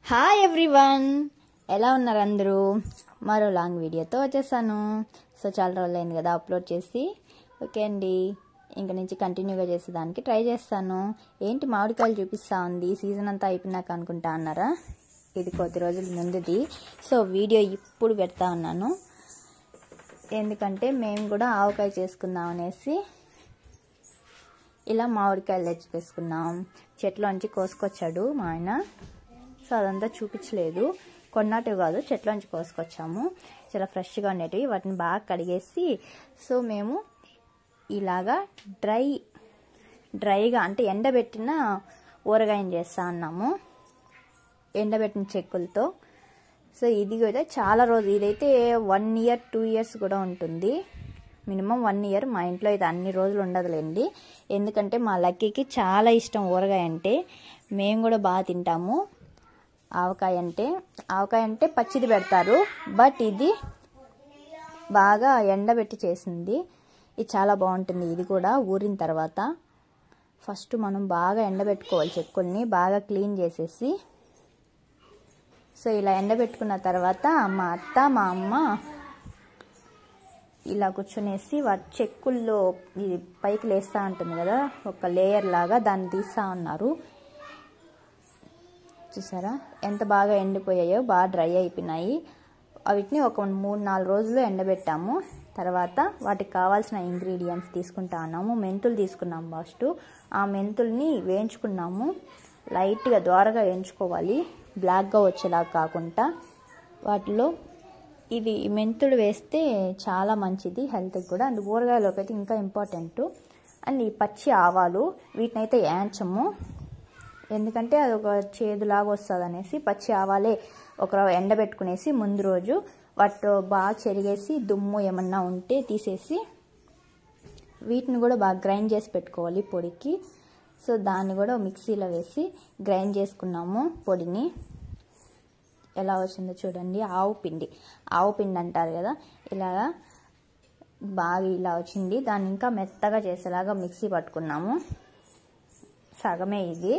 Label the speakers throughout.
Speaker 1: hi everyone ఎలా ఉన్నారు అందరూ మరో లాంగ్ వీడియోతో వచ్చేసాను సో చాలా రోజులు అయింది కదా అప్లోడ్ చేసి ఓకే అండి ఇంక నుంచి కంటిన్యూగా చేసేదానికి ట్రై చేస్తాను ఏంటి మామిడికాయలు చూపిస్తా ఉంది సీజన్ అంతా అయిపోయినాక అనుకుంటా అన్నారా ఇది కొద్ది రోజుల ముందుది సో వీడియో ఇప్పుడు పెడతా ఉన్నాను ఎందుకంటే మేము కూడా ఆవకాయ చేసుకుందాం అనేసి ఇలా మామిడికాయలు తెచ్చుకేసుకున్నాం చెట్లోంచి కోసుకొచ్చాడు మా ఆయన సో అదంతా చూపించలేదు కొన్నాటివి కాదు చెట్లోంచి కోసుకొచ్చాము చాలా ఫ్రెష్గా ఉండేటివి వాటిని బాగా కడిగేసి సో మేము ఇలాగా డ్రై డ్రైగా అంటే ఎండబెట్టిన ఊరగాయని చేస్తా అన్నాము ఎండబెట్టిన చెక్కులతో సో ఇది కూడా చాలా రోజులు ఇదైతే వన్ ఇయర్ టూ ఇయర్స్ కూడా ఉంటుంది మినిమం వన్ ఇయర్ మా ఇంట్లో అయితే అన్ని రోజులు ఉండదులేండి ఎందుకంటే మా లక్కీకి చాలా ఇష్టం ఊరగాయ అంటే మేము కూడా బాగా తింటాము ఆవకాయ అంటే ఆవకాయ అంటే పచ్చిది పెడతారు బట్ ఇది బాగా ఎండబెట్టి చేసింది ఇది చాలా బాగుంటుంది ఇది కూడా ఊరిన తర్వాత ఫస్ట్ మనం బాగా ఎండబెట్టుకోవాలి చెక్కుల్ని బాగా క్లీన్ చేసేసి సో ఇలా ఎండబెట్టుకున్న తర్వాత మా అత్త మా అమ్మ ఇలా కూర్చునేసి వాటి చెక్కుల్లో ఇది పైకి లేస్తూ ఉంటుంది కదా ఒక లేయర్ లాగా దాన్ని తీస్తూ ఉన్నారు చూసారా ఎంత బాగా ఎండిపోయాయో బాగా డ్రై అయిపోయినాయి వీటిని ఒక మూడు నాలుగు రోజులు ఎండబెట్టాము తర్వాత వాటికి కావాల్సిన ఇంగ్రీడియంట్స్ తీసుకుంటా ఉన్నాము మెంతులు తీసుకున్నాము ఫస్ట్ ఆ మెంతుల్ని వేయించుకున్నాము లైట్గా ద్వారగా వేయించుకోవాలి బ్లాక్గా వచ్చేలా కాకుండా వాటిలో ఇది మెంతులు వేస్తే చాలా మంచిది హెల్త్కి కూడా అండ్ ఊరగాయలోకి అయితే ఇంకా ఇంపార్టెంట్ అండ్ ఈ పచ్చి ఆవాలు వీటినైతే ఏంచము ఎందుకంటే అది ఒక చేదులాగా వస్తుంది అనేసి పచ్చి ఆవాలే ఒక ఎండబెట్టుకునేసి ముందు రోజు వాటితో బాగా చెరిగేసి దుమ్ము ఏమన్నా ఉంటే తీసేసి వీటిని కూడా బాగా గ్రైండ్ చేసి పెట్టుకోవాలి పొడికి సో దాన్ని కూడా మిక్సీలో వేసి గ్రైండ్ చేసుకున్నాము పొడిని ఎలా వచ్చిందో చూడండి ఆవు పిండి ఆవు పిండి అంటారు కదా ఇలాగా బాగా ఇలా వచ్చింది దాన్ని ఇంకా మెత్తగా చేసేలాగా మిక్సీ పట్టుకున్నాము సగమే ఇది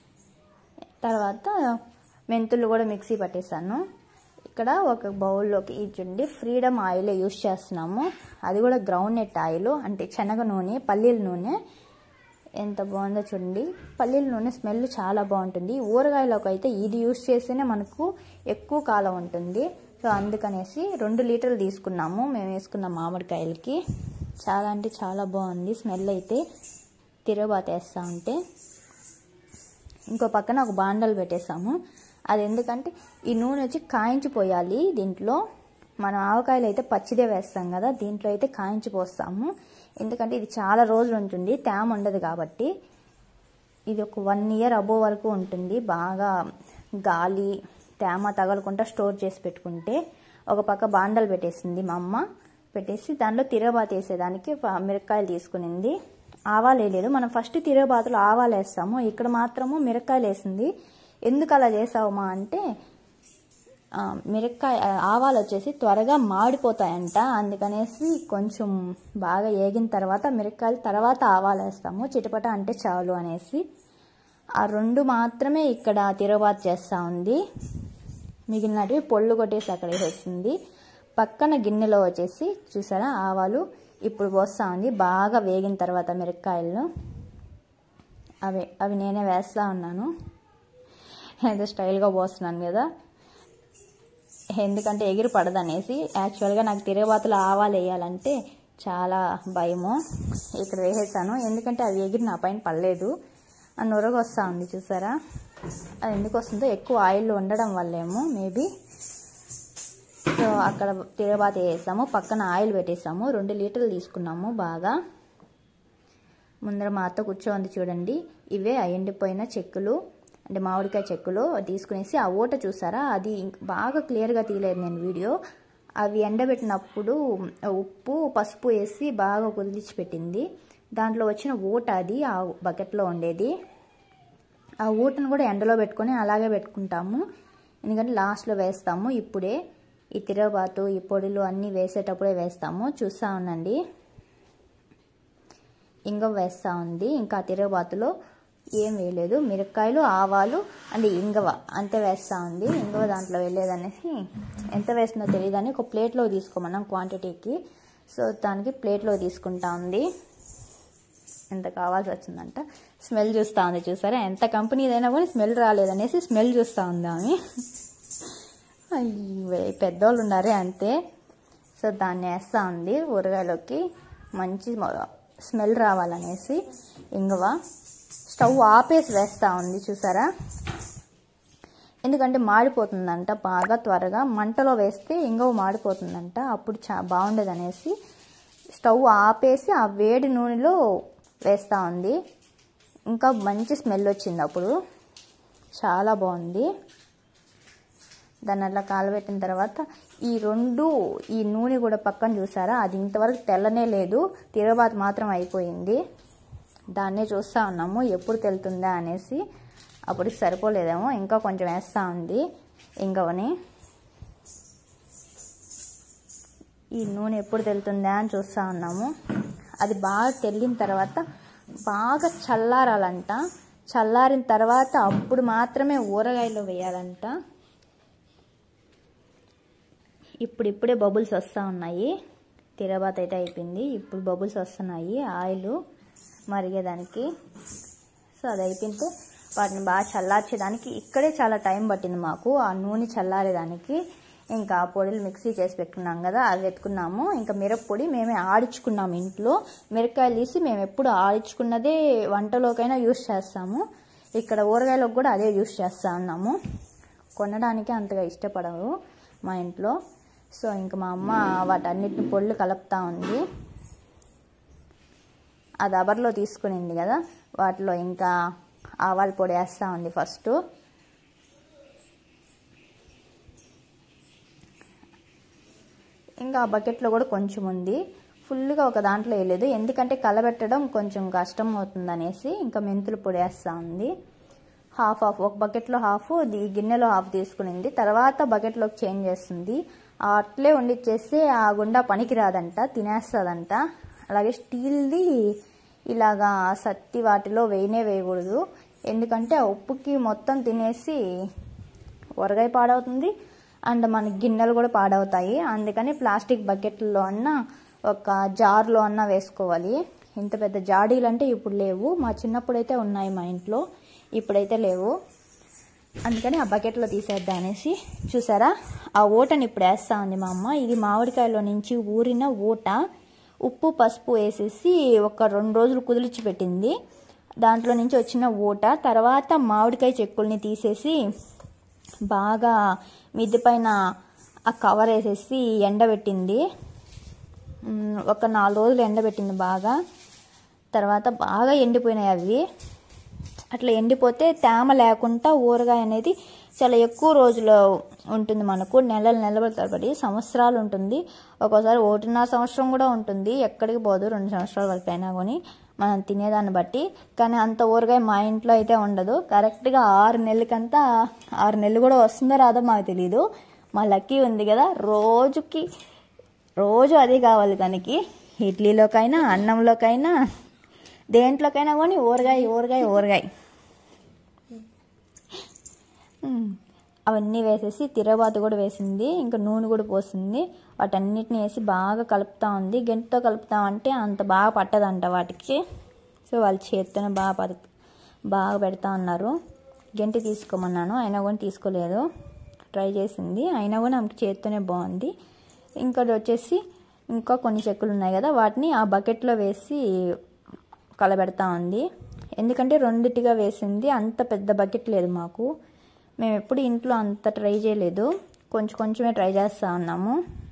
Speaker 1: తర్వాత మెంతులు కూడా మిక్సీ పట్టేసాను ఇక్కడ ఒక బౌల్లోకి ఇచ్చుండి ఫ్రీడమ్ ఆయిల్ యూస్ చేస్తున్నాము అది కూడా గ్రౌండ్ నెట్ ఆయిల్ అంటే శనగ నూనె పల్లీల నూనె ఎంత బాగుందో చూడండి పల్లీల నూనె స్మెల్ చాలా బాగుంటుంది ఊరగాయలోకి అయితే ఇది యూస్ చేస్తేనే మనకు ఎక్కువ కాలం ఉంటుంది సో అందుకనేసి రెండు లీటర్లు తీసుకున్నాము మేము వేసుకున్న మామిడికాయలకి చాలా అంటే చాలా బాగుంది స్మెల్ అయితే తిరగబాత వేస్తూ ఉంటే ఇంకో పక్కన ఒక బాండలు పెట్టేసాము అది ఎందుకంటే ఈ నూనె వచ్చి కాయించిపోయాలి దీంట్లో మనం ఆవకాయలు అయితే పచ్చిదే వేస్తాం కదా దీంట్లో అయితే కాయించి పోస్తాము ఎందుకంటే ఇది చాలా రోజులు ఉంటుంది తేమ ఉండదు కాబట్టి ఇది ఒక వన్ ఇయర్ అబోవ్ వరకు ఉంటుంది బాగా గాలి తేమ తగలకుండా స్టోర్ చేసి పెట్టుకుంటే ఒక పక్క బాండలు పెట్టేసింది మా అమ్మ పెట్టేసి దాంట్లో తిరగబాత వేసేదానికి మిరపకాయలు తీసుకునింది ఆవాలు వేయలేదు మనం ఫస్ట్ తిరగబాతులు ఆవాలు వేస్తాము ఇక్కడ మాత్రము మిరపకాయలు వేసింది ఎందుకు అలా చేసావమ్మా అంటే మిరపకాయ ఆవాలు వచ్చేసి త్వరగా మాడిపోతాయంట అందుకనేసి కొంచెం బాగా ఏగిన తర్వాత మిరపకాయలు తర్వాత ఆవాలు వేస్తాము చిటపట అంటే చాలు అనేసి ఆ రెండు మాత్రమే ఇక్కడ తిరగబాతు చేస్తూ ఉంది మిగిలినవి పొళ్ళు కొట్టేసి అక్కడ వేసేసింది పక్కన గిన్నెలో వచ్చేసి చూసారా ఆవాలు ఇప్పుడు పోస్తా ఉంది బాగా వేగిన తర్వాత మిరపకాయలను అవి అవి నేనే వేస్తూ ఉన్నాను ఏదో స్టైల్గా పోస్తున్నాను కదా ఎందుకంటే ఎగిరి పడదనేసి యాక్చువల్గా నాకు తిరగబాతులు ఆవాలు వేయాలంటే చాలా భయము ఇక్కడ వేసేసాను ఎందుకంటే అవి ఎగిరి నా పైన పడలేదు ఆ నొరగ వస్తూ ఉంది చూసారా అది ఎందుకు వస్తుందో ఎక్కువ ఆయిల్ ఉండడం వల్లేమో మేబీ సో అక్కడ తిరగబాత వేసాము పక్కన ఆయిల్ పెట్టేసాము రెండు లీటర్లు తీసుకున్నాము బాగా ముందర మా అత్త కూర్చోంది చూడండి ఇవే ఎండిపోయిన చెక్కులు అంటే మామిడికాయ చెక్కులు తీసుకునేసి ఆ ఊట చూసారా అది బాగా క్లియర్గా తీయలేదు నేను వీడియో అవి ఎండబెట్టినప్పుడు ఉప్పు పసుపు వేసి బాగా కుదిలిచి పెట్టింది దాంట్లో వచ్చిన ఊట అది ఆ బకెట్లో ఉండేది ఆ ఊటను కూడా ఎండలో పెట్టుకొని అలాగే పెట్టుకుంటాము ఎందుకంటే లాస్ట్లో వేస్తాము ఇప్పుడే ఈ తిరగబాతు ఈ పొడిలు అన్నీ వేసేటప్పుడే వేస్తాము చూస్తూ ఉండండి ఇంగ వేస్తూ ఉంది ఇంకా తిరగబాతులో ఏం వేయలేదు మిరపకాయలు ఆవాలు అండ్ ఇంగవ అంతే వేస్తూ ఉంది ఇంగవ దాంట్లో వేయలేదనేసి ఎంత వేస్తుందో తెలియదని ఒక ప్లేట్లో తీసుకోమన్నాం క్వాంటిటీకి సో దానికి ప్లేట్లో తీసుకుంటా ఉంది ఎంత కావాల్సి వచ్చిందంట స్మెల్ చూస్తూ ఉంది చూసారా ఎంత కంపెనీదైనా కూడా స్మెల్ రాలేదనేసి స్మెల్ చూస్తూ ఉంది ఆమె అయ్యో, పెద్దోళ్ళు ఉన్నారే అంతే సో దాన్ని వేస్తూ ఉంది ఊరగాయలోకి మంచి మ- స్మెల్ రావాలనేసి ఇంగువ స్టవ్ ఆపేసి వేస్తూ ఉంది చూసారా ఎందుకంటే మాడిపోతుందంట బాగా త్వరగా మంటలో వేస్తే ఇంగువ మాడిపోతుందంట అప్పుడు చా బాగుండదు అనేసి స్టవ్ ఆపేసి ఆ వేడి నూనెలో వేస్తూ ఉంది ఇంకా మంచి స్మెల్ వచ్చింది అప్పుడు చాలా బాగుంది దాన్ని అట్లా కాలబెట్టిన తర్వాత ఈ రెండు ఈ నూనె కూడా పక్కన చూసారా అది ఇంతవరకు తెల్లనే లేదు తిరగబాతు మాత్రం అయిపోయింది దాన్నే చూస్తూ ఉన్నాము ఎప్పుడు తెలుతుందా అనేసి అప్పుడు సరిపోలేదేమో ఇంకా కొంచెం వేస్తూ ఉంది ఇంకవని ఈ నూనె ఎప్పుడు తెలుతుందా అని చూస్తూ ఉన్నాము అది బాగా తెల్లిన తర్వాత బాగా చల్లారాలంట చల్లారిన తర్వాత అప్పుడు మాత్రమే ఊరగాయలో వేయాలంట ఇప్పుడు ఇప్పుడే బబుల్స్ వస్తూ ఉన్నాయి తిరబాత అయితే అయిపోయింది ఇప్పుడు బబుల్స్ వస్తున్నాయి ఆయిల్ మరిగేదానికి సో అది అయిపోతే వాటిని బాగా చల్లార్చేదానికి ఇక్కడే చాలా టైం పట్టింది మాకు ఆ నూనె చల్లారేదానికి ఇంకా ఆ పొడులు మిక్సీ చేసి పెట్టుకున్నాం కదా అవి ఎత్తుకున్నాము ఇంకా మిరప్పొడి మేమే ఆడించుకున్నాము ఇంట్లో మిరపకాయలు తీసి మేము ఎప్పుడు ఆడించుకున్నదే వంటలోకైనా యూస్ చేస్తాము ఇక్కడ ఊరగాయలకు కూడా అదే యూస్ చేస్తా ఉన్నాము కొనడానికి అంతగా ఇష్టపడవు మా ఇంట్లో సో ఇంకా మా అమ్మ వాటన్నిటిని పొళ్ళు కలుపుతా ఉంది ఆ దబర్లో తీసుకునింది కదా వాటిలో ఇంకా ఆవాల పొడి వేస్తూ ఉంది ఫస్ట్ ఇంకా ఆ బకెట్లో కూడా కొంచెం ఉంది ఫుల్గా ఒక దాంట్లో వేయలేదు ఎందుకంటే కలబెట్టడం కొంచెం కష్టం అవుతుంది అనేసి ఇంకా మెంతులు పొడి వేస్తూ ఉంది హాఫ్ హాఫ్ ఒక బకెట్లో హాఫ్ ఈ గిన్నెలో హాఫ్ తీసుకునింది తర్వాత బకెట్లోకి చేంజ్ చేస్తుంది అట్లే వండిచ్చేస్తే ఆ గుండా పనికి రాదంట తినేస్తుందంట అలాగే స్టీల్ది ఇలాగా సత్తి వాటిలో వేయనే వేయకూడదు ఎందుకంటే ఆ ఉప్పుకి మొత్తం తినేసి ఊరగాయ పాడవుతుంది అండ్ మన గిన్నెలు కూడా పాడవుతాయి అందుకని ప్లాస్టిక్ బకెట్లో అన్న ఒక జార్లో అన్న వేసుకోవాలి ఇంత పెద్ద జాడీలు అంటే ఇప్పుడు లేవు మా చిన్నప్పుడు అయితే ఉన్నాయి మా ఇంట్లో ఇప్పుడైతే లేవు అందుకని ఆ బకెట్లో తీసేద్దాం అనేసి చూసారా ఆ ఓటని ఇప్పుడు వేస్తా ఉంది మా అమ్మ ఇది మామిడికాయలో నుంచి ఊరిన ఊట ఉప్పు పసుపు వేసేసి ఒక రెండు రోజులు కుదిలిచి పెట్టింది దాంట్లో నుంచి వచ్చిన ఊట తర్వాత మామిడికాయ చెక్కుల్ని తీసేసి బాగా మిద్దె పైన ఆ కవర్ వేసేసి ఎండబెట్టింది మ్, ఒక నాలుగు రోజులు ఎండబెట్టింది బాగా తర్వాత బాగా ఎండిపోయినాయి అవి అట్లా ఎండిపోతే తేమ లేకుండా ఊరగాయ అనేది చాలా ఎక్కువ రోజులు ఉంటుంది మనకు నెలలు నెలల తరబడి సంవత్సరాలు ఉంటుంది ఒక్కోసారి ఒకటిన్నర సంవత్సరం కూడా ఉంటుంది ఎక్కడికి పోదు రెండు సంవత్సరాల వరకు అయినా కానీ మనం తినేదాన్ని బట్టి కానీ అంత ఊరగాయ మా ఇంట్లో అయితే ఉండదు కరెక్ట్గా ఆరు నెలలకంతా ఆరు నెలలు కూడా వస్తుందో రాదో మాకు తెలియదు మా లక్కీ ఉంది కదా రోజుకి రోజు అదే కావాలి తనకి ఇడ్లీలోకైనా అన్నంలోకైనా దేంట్లోకైనా కానీ ఊరగాయ ఊరగాయ ఊరగాయ ఉమ్, అవన్నీ వేసేసి తిరగబాతు కూడా వేసింది ఇంకా నూనె కూడా పోసింది వాటన్నిటిని వేసి బాగా కలుపుతా ఉంది గెంటితో కలుపుతామంటే అంత బాగా పట్టదంట వాటికి సో వాళ్ళ చేత్తోనే బాగా పద బాగా పెడతా ఉన్నారు గెంటి తీసుకోమన్నాను అయినా కూడా తీసుకోలేదు ట్రై చేసింది అయినా కూడా ఆమెకి చేత్తోనే బాగుంది ఇంకోటి వచ్చేసి ఇంకా కొన్ని చెక్కులు ఉన్నాయి కదా వాటిని ఆ బకెట్లో వేసి కలబెడతా ఉంది ఎందుకంటే రెండిటిగా వేసింది అంత పెద్ద బకెట్ లేదు మాకు మేము ఎప్పుడు ఇంట్లో అంత ట్రై చేయలేదు కొంచెం కొంచెమే ట్రై చేస్తూ ఉన్నాము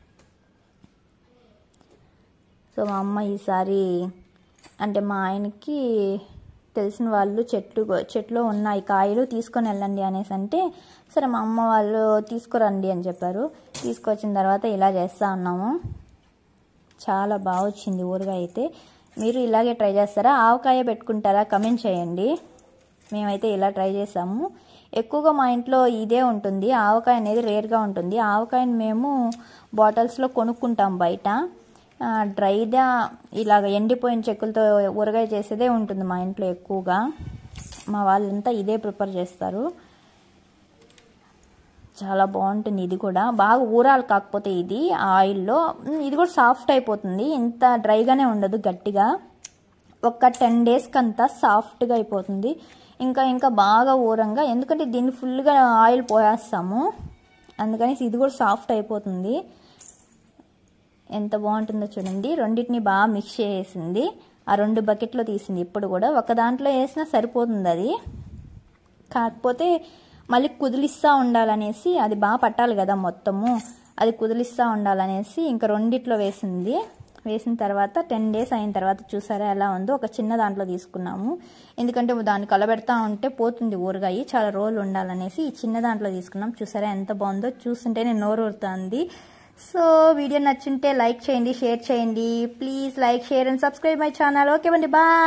Speaker 1: సో మా అమ్మ ఈసారి అంటే మా ఆయనకి తెలిసిన వాళ్ళు చెట్లు చెట్లు ఉన్నాయి కాయలు తీసుకొని వెళ్ళండి అనేసి అంటే సరే మా అమ్మ వాళ్ళు తీసుకురండి అని చెప్పారు తీసుకొచ్చిన తర్వాత ఇలా చేస్తూ ఉన్నాము చాలా బాగా వచ్చింది ఊరగాయ అయితే మీరు ఇలాగే ట్రై చేస్తారా ఆవకాయ పెట్టుకుంటారా కమెంట్ చేయండి మేమైతే ఇలా ట్రై చేసాము ఎక్కువగా మా ఇంట్లో ఇదే ఉంటుంది ఆవకాయ అనేది రేర్గా ఉంటుంది ఆవకాయని మేము బాటిల్స్లో కొనుక్కుంటాం బయట ఆ, డ్రైగా ఇలాగ ఎండిపోయిన చెక్కులతో ఊరగాయ చేసేదే ఉంటుంది మా ఇంట్లో ఎక్కువగా మా వాళ్ళంతా ఇదే ప్రిపేర్ చేస్తారు చాలా బాగుంటుంది ఇది కూడా బాగా ఊరాలి కాకపోతే ఇది ఆ ఆయిల్లో ఉమ్, ఇది కూడా సాఫ్ట్ అయిపోతుంది ఇంత డ్రైగానే ఉండదు గట్టిగా ఒక టెన్ డేస్కి అంతా సాఫ్ట్గా అయిపోతుంది ఇంకా ఇంకా బాగా ఊరంగా ఎందుకంటే దీన్ని ఫుల్గా ఆయిల్ పోయేస్తాము అందుకని ఇది కూడా సాఫ్ట్ అయిపోతుంది ఎంత బాగుంటుందో చూడండి రెండింటిని బాగా మిక్స్ చేసింది ఆ రెండు బకెట్లో తీసింది ఇప్పుడు కూడా ఒక దాంట్లో వేసినా సరిపోతుంది అది కాకపోతే మళ్ళీ కుదిలిస్తూ ఉండాలనేసి అది బాగా పట్టాలి కదా మొత్తము అది కుదిలిస్తూ ఉండాలనేసి ఇంకా రెండిట్లో వేసింది వేసిన తర్వాత టెన్ డేస్ అయిన తర్వాత చూసారా ఎలా ఉందో ఒక చిన్న దాంట్లో తీసుకున్నాము ఎందుకంటే దాన్ని కలబెడతా ఉంటే పోతుంది ఊరగాయి చాలా రోజులు ఉండాలనేసి ఈ చిన్న దాంట్లో తీసుకున్నాం చూసారా ఎంత బాగుందో చూస్తుంటేనే నోరు ఊరుతుంది సో వీడియో నచ్చుంటే లైక్ చేయండి షేర్ చేయండి please like share and subscribe my channel okay అండి బాయ్